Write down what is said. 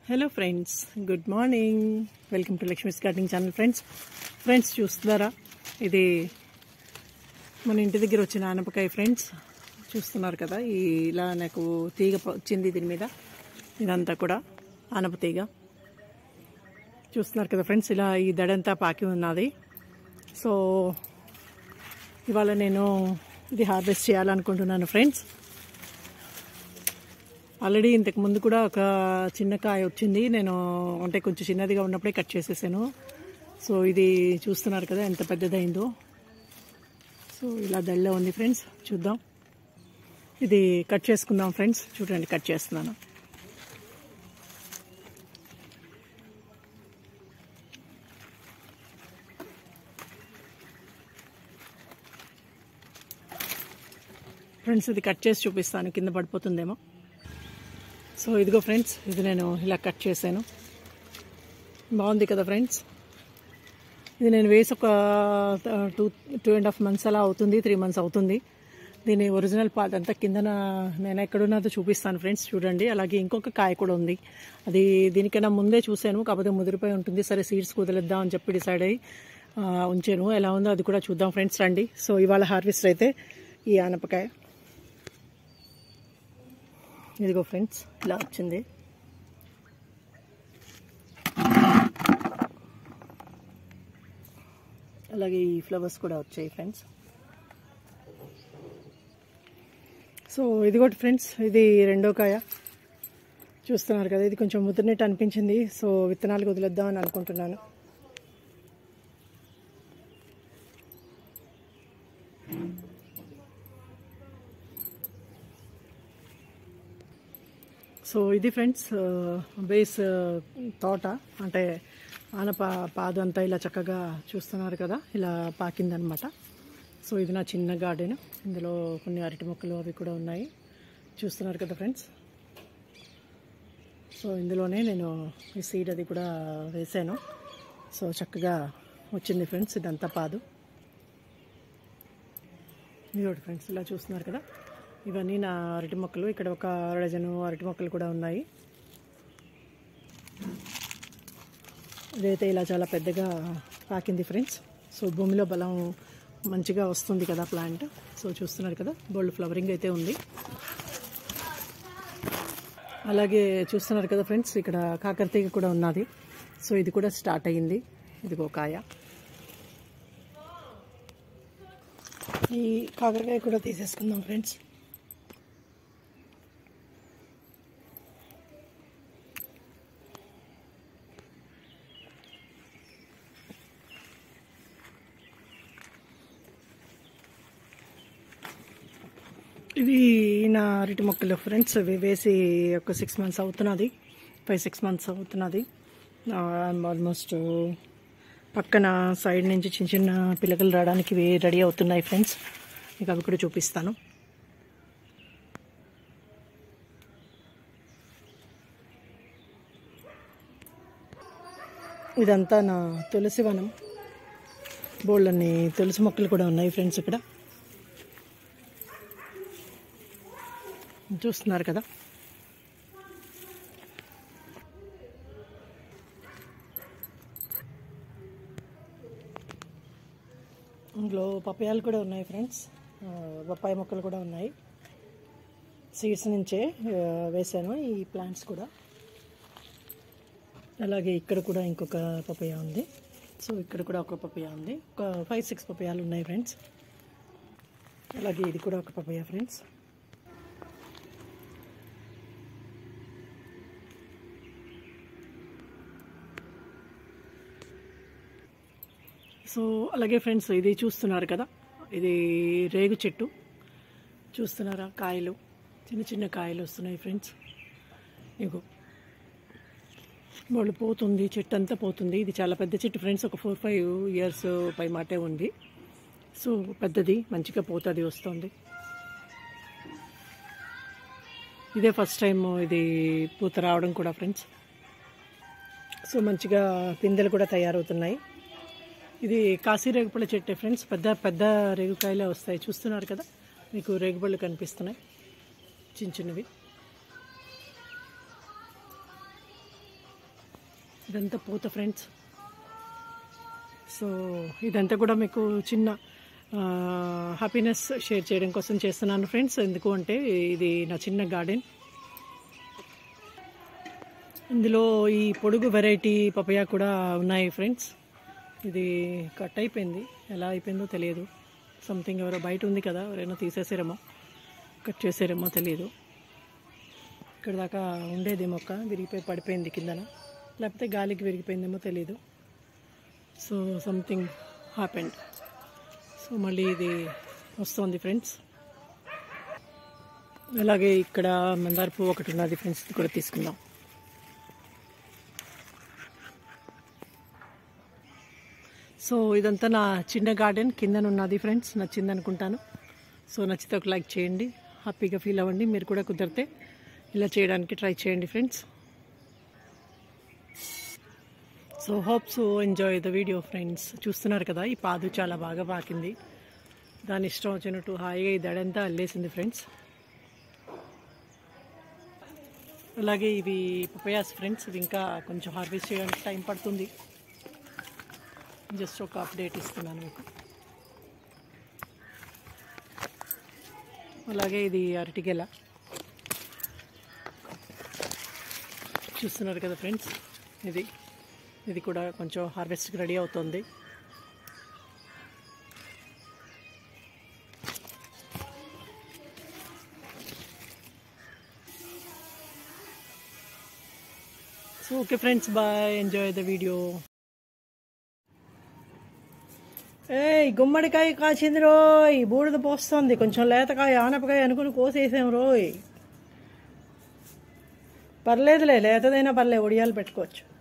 hello friends good morning welcome to Lakshmi's gardening channel friends friends చూస్తున్నారా ఇది మన ఇంటి దగ్గర వచ్చిన ఆనపకాయ ఫ్రెండ్స్ చూస్తున్నారు కదా ఈ ఇలా నాకు తీగ ప- వచ్చింది దీని మీద ఇదంతా కూడా ఆనప తీగ చూస్తున్నారు కదా ఫ్రెండ్స్ ఇలా ఈ దడంతా పాకి ఉన్నది సో ఇవాళ నేను ఇది హార్వెస్ట్ చేయాలనుకుంటున్నాను ఫ్రెండ్స్ ఆల్రెడీ ఇంతకు ముందు కూడా ఒక చిన్న కాయ వచ్చింది నేను అంటే కొంచెం చిన్నదిగా ఉన్నప్పుడే కట్ చేసేసాను సో ఇది చూస్తున్నారు కదా ఎంత పెద్దదైందో సో ఇలా దళ్ళ ఉంది ఫ్రెండ్స్ చూద్దాం ఇది కట్ చేసుకుందాం ఫ్రెండ్స్ చూడండి కట్ చేస్తున్నాను ఫ్రెండ్స్ ఇది కట్ చేసి చూపిస్తాను కింద పడిపోతుందేమో సో ఇదిగో ఫ్రెండ్స్ ఇది నేను ఇలా కట్ చేశాను బాగుంది కదా ఫ్రెండ్స్ ఇది నేను వేసి ఒక two two and half months అలా అవుతుంది త్రీ మంత్స్ అవుతుంది దీని ఒరిజినల్ పార్ట్ అంతా కిందన నేను ఎక్కడున్నదో చూపిస్తాను ఫ్రెండ్స్ చూడండి అలాగే ఇంకొక కాయ కూడా ఉంది అది దీనికైనా ముందే చూశాను కాకపోతే ముదిరిపోయి ఉంటుంది సరే సీడ్స్ కుదిలేద్దాం అని చెప్పి డిసైడ్ అయ్యి ఆ, ఉంచాను ఎలా ఉందో అది కూడా చూద్దాం ఫ్రెండ్స్ రండి సో ఇవాళ హార్వెస్ట్ అయితే ఈ ఆనపకాయ ఇదిగో ఫ్రెండ్స్ ఇలా వచ్చింది అలాగే ఈ ఫ్లవర్స్ కూడా వచ్చాయి ఫ్రెండ్స్ సో ఇది కూడా ఫ్రెండ్స్ ఇది రెండో కాయ చూస్తున్నారు కదా ఇది కొంచెం ముదిరినట్టు అనిపించింది సో విత్తనాలు వదిలేద్దాం అని అనుకుంటున్నాను సో ఇది ఫ్రెండ్స్ బేస్ తోట అంటే ఆనప పాదు అంతా ఇలా చక్కగా చూస్తున్నారు కదా ఇలా పాకిందనమాట సో ఇది నా చిన్న గార్డెన్ ఇందులో కొన్ని అరటి మొక్కలు అవి కూడా ఉన్నాయి చూస్తున్నారు కదా ఫ్రెండ్స్ సో ఇందులోనే నేను ఈ సీడ్ అది కూడా వేసాను సో చక్కగా వచ్చింది ఫ్రెండ్స్ ఇదంతా పాదు ఇదిగోటి ఫ్రెండ్స్ ఇలా చూస్తున్నారు కదా ఇవన్నీ నా అరటి మొక్కలు ఇక్కడ ఒక డజను అరటి మొక్కలు కూడా ఉన్నాయి ఇదైతే ఇలా చాలా పెద్దగా పాకింది ఫ్రెండ్స్ సో భూమిలో బలం మంచిగా వస్తుంది కదా ప్లాంట్ సో చూస్తున్నారు కదా బోల్డ్ ఫ్లవరింగ్ అయితే ఉంది అలాగే చూస్తున్నారు కదా ఫ్రెండ్స్ ఇక్కడ కాకరతీగ కూడా ఉన్నది సో ఇది కూడా స్టార్ట్ అయ్యింది ఇదిగో కాయ ఈ కాకరకాయ కూడా తీసేసుకుందాం ఫ్రెండ్స్ ఇవి నా అరటి మొక్కలు ఫ్రెండ్స్ ఇవి వేసి ఒక సిక్స్ మంత్స్ అవుతున్నది ఫైవ్ సిక్స్ మంత్స్ అవుతున్నది ఆల్మోస్ట్ పక్కన సైడ్ నుంచి చిన్న చిన్న పిల్లకలు రావడానికి ఇవి రెడీ అవుతున్నాయి ఫ్రెండ్స్ మీకు అవి కూడా చూపిస్తాను ఇదంతా నా తులసి వనం బోళ్ళని తులసి మొక్కలు కూడా ఉన్నాయి ఫ్రెండ్స్ ఇక్కడ చూస్తున్నారు కదా ఇందులో పపాయాలు కూడా ఉన్నాయి ఫ్రెండ్స్ ఆ, బొప్పాయి మొక్కలు కూడా ఉన్నాయి సీడ్స్ నుంచే ఆ, వేసాను ఈ ప్లాంట్స్ కూడా అలాగే ఇక్కడ కూడా ఇంకొక పపాయ ఉంది సో ఇక్కడ కూడా ఒక పపాయ ఉంది ఒక ఫైవ్ సిక్స్ పపాయాలు ఉన్నాయి ఫ్రెండ్స్ అలాగే ఇది కూడా ఒక పపాయ ఫ్రెండ్స్ సో అలాగే ఫ్రెండ్స్ ఇది చూస్తున్నారు కదా ఇది రేగు చెట్టు చూస్తున్నారా కాయలు చిన్న చిన్న కాయలు వస్తున్నాయి ఫ్రెండ్స్ ఇగో వాళ్ళు పోతుంది చెట్టు అంతా పోతుంది ఇది చాలా పెద్ద చెట్టు ఫ్రెండ్స్ ఒక ఫోర్ ఫైవ్ ఇయర్స్ పై మాటే ఉంది సో పెద్దది మంచిగా పోతుంది వస్తుంది ఇదే ఫస్ట్ టైం ఇది పూత రావడం కూడా ఫ్రెండ్స్ సో మంచిగా పిందెలు కూడా తయారవుతున్నాయి ఇది కాశీ రేగుపళ్ళ చెట్టే ఫ్రెండ్స్ పెద్ద పెద్ద రేగుకాయలే వస్తాయి చూస్తున్నారు కదా మీకు రేగుపళ్ళు కనిపిస్తున్నాయి చిన్న చిన్నవి ఇదంతా పూత ఫ్రెండ్స్ సో ఇదంతా కూడా మీకు చిన్న హ్యాపీనెస్ షేర్ చేయడం కోసం చేస్తున్నాను ఫ్రెండ్స్ ఎందుకు అంటే ఇది నా చిన్న గార్డెన్ ఇందులో ఈ పొడుగు వెరైటీ పపయా కూడా ఉన్నాయి ఫ్రెండ్స్ ఇది కట్ అయిపోయింది ఎలా అయిపోయిందో తెలియదు సంథింగ్ ఎవరో బయట ఉంది కదా ఎవరైనా తీసేసారేమో కట్ చేసారేమో తెలియదు ఇక్కడ దాకా ఉండేది మొక్క విరిగిపోయి పడిపోయింది కిందన లేకపోతే గాలికి విరిగిపోయిందేమో తెలియదు సో సంథింగ్ హ్యాపెండ్ సో మళ్ళీ ఇది వస్తుంది ఫ్రెండ్స్ అలాగే ఇక్కడ మందార పువ్వు ఒకటి ఉన్నది ఫ్రెండ్స్ ఇది కూడా తీసుకుందాం సో ఇదంతా నా చిన్న గార్డెన్ కిందన ఉన్నది ఫ్రెండ్స్ నచ్చింది అనుకుంటాను సో నచ్చితే ఒక లైక్ చేయండి హ్యాపీగా ఫీల్ అవ్వండి మీరు కూడా కుదిరితే ఇలా చేయడానికి ట్రై చేయండి friends so hope so enjoy the video friends చూస్తున్నారు కదా ఈ పాదు చాలా బాగా పాకింది దాని ఇష్టం వచ్చినట్టు హాయిగా ఈ దడంతా అల్లేసింది ఫ్రెండ్స్ అలాగే ఇవి పపయాస్ ఫ్రెండ్స్ ఇవి ఇంకా కొంచెం హార్వెస్ట్ చేయడానికి టైం పడుతుంది జస్ట్ ఒక అప్డేట్ ఇస్తున్నాను మీకు అలాగే ఇది అరటిగెల చూస్తున్నారు కదా ఫ్రెండ్స్ ఇది ఇది కూడా కొంచెం హార్వెస్ట్కి రెడీ అవుతుంది so okay friends bye enjoy the video ఏయ్ గుమ్మడికాయ కాచింది రోయ్ బూడిద పోస్తుంది కొంచెం లేతకాయ ఆనపకాయ అనుకుని కోసేసాం రోయ్ పర్లేదులే లేతదైనా పర్లే ఒడియాలు పెట్టుకోవచ్చు